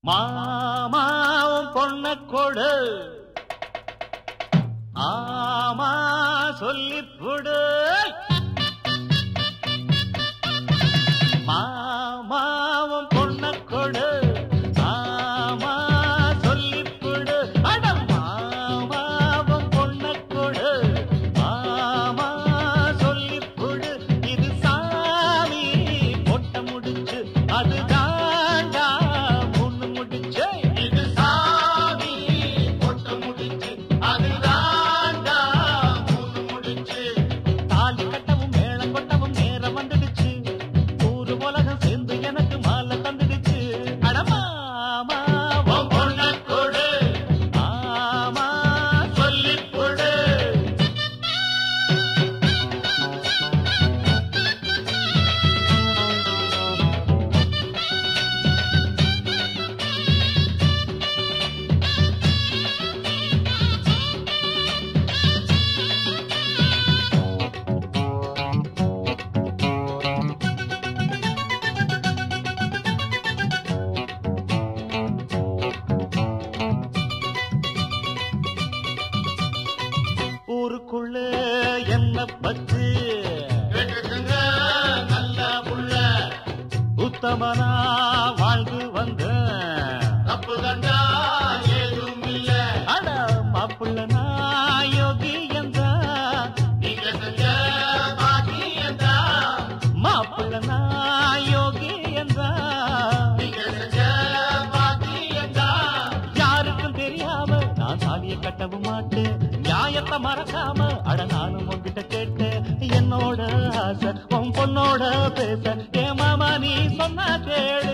மாமாவும் பொண்ண கொடு ஆமா சொல்லிப்புடு மாமாவும் பொண்ண கொடு ஆமா சொல்லிப்புடு அட மாமாவும் பொண்ண கொடு ஆமா சொல்லிப்புடு இது சாமி பொட்ட முடிச்சு அது தாண்டா முன்னு முடிச்சு இது சாமி பொட்ட முடிச்சு அது தாண்டா முன்னு முடிச்சு தாலி கட்டவும் மேளம் கொட்டவும் நேரம் வந்துடுச்சு ஊரு உலகம் சேர்ந்து எனக்கு மாலை தந்துடுச்சு அடமாமா உன் பொண்ண கொடு ஆமா சொல்லிப் கொடு ஊருக்குள்ள என்ன பச்சு நல்ல புள்ள உத்தமனா வாழ்ந்து வந்த தப்பு கண்டா ஏதும் இல்ல அட மாப்புள்ள நான் யோகி என்றா நீங்க செஞ்ச பாக்கி என்றா மாப்புள்ள நான் யோகி என்றா நீங்க செஞ்ச பாக்கி என்றா யாருக்கும் தெரியாம நான் சாதிய கட்டவும் மாட்டேன் நியாயத்தை மறக்காம அட நானும் உன்கிட்ட கேட்டேன் என்னோட ஆசை உன் பொண்ணோட பேச ஏ மாமா நீ சொன்னா கேளு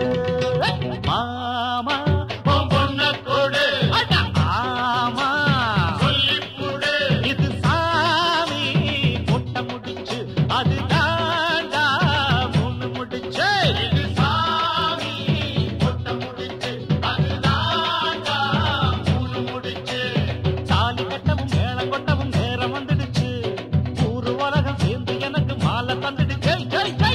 மாமா உன் பொண்ண கொடு அட ஆமா சொல்லிக் கொடு இது சாமி பொட்ட முடிச்சு அது தாண்டா முன்னு முடிச்சு இது சாமி பொட்ட முடிச்சு அது தாண்டா முன்னு முடிச்சு தாலி கட்டவும் மேளம் கொட்டவும் நேரம் வந்துடுச்சு ஊரு உலகம் சேர்ந்து எனக்கு மாலை தந்துடுச்சு ஜெய், ஜெய்.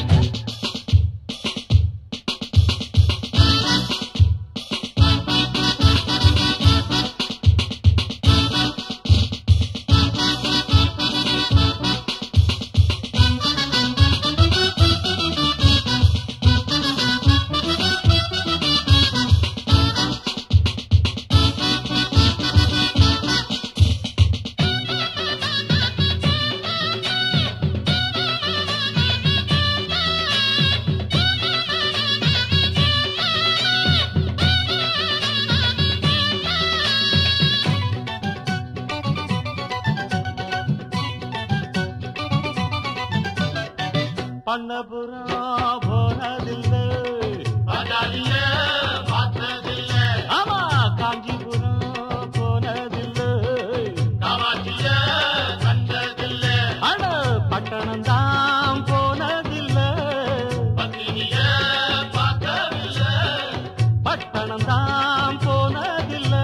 பண்ணபுரம் போனதில்லை ஆமா காஞ்சிபுரம் போனதில்லை அட பட்டணம் தான் போனதில்லை பட்டணம் தான் போனதில்லை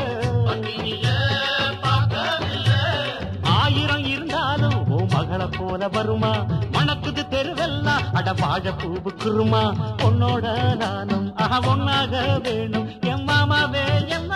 ஆயிரம் இருந்தாலும் ஓ மகளை போல வருமா மணக்குது தெருவெல்லாம் அட வாழ பூவுக்குருமா உன்னோட நானும் ஆஹா ஒன்னாக வேணும் என் மாமாவே என்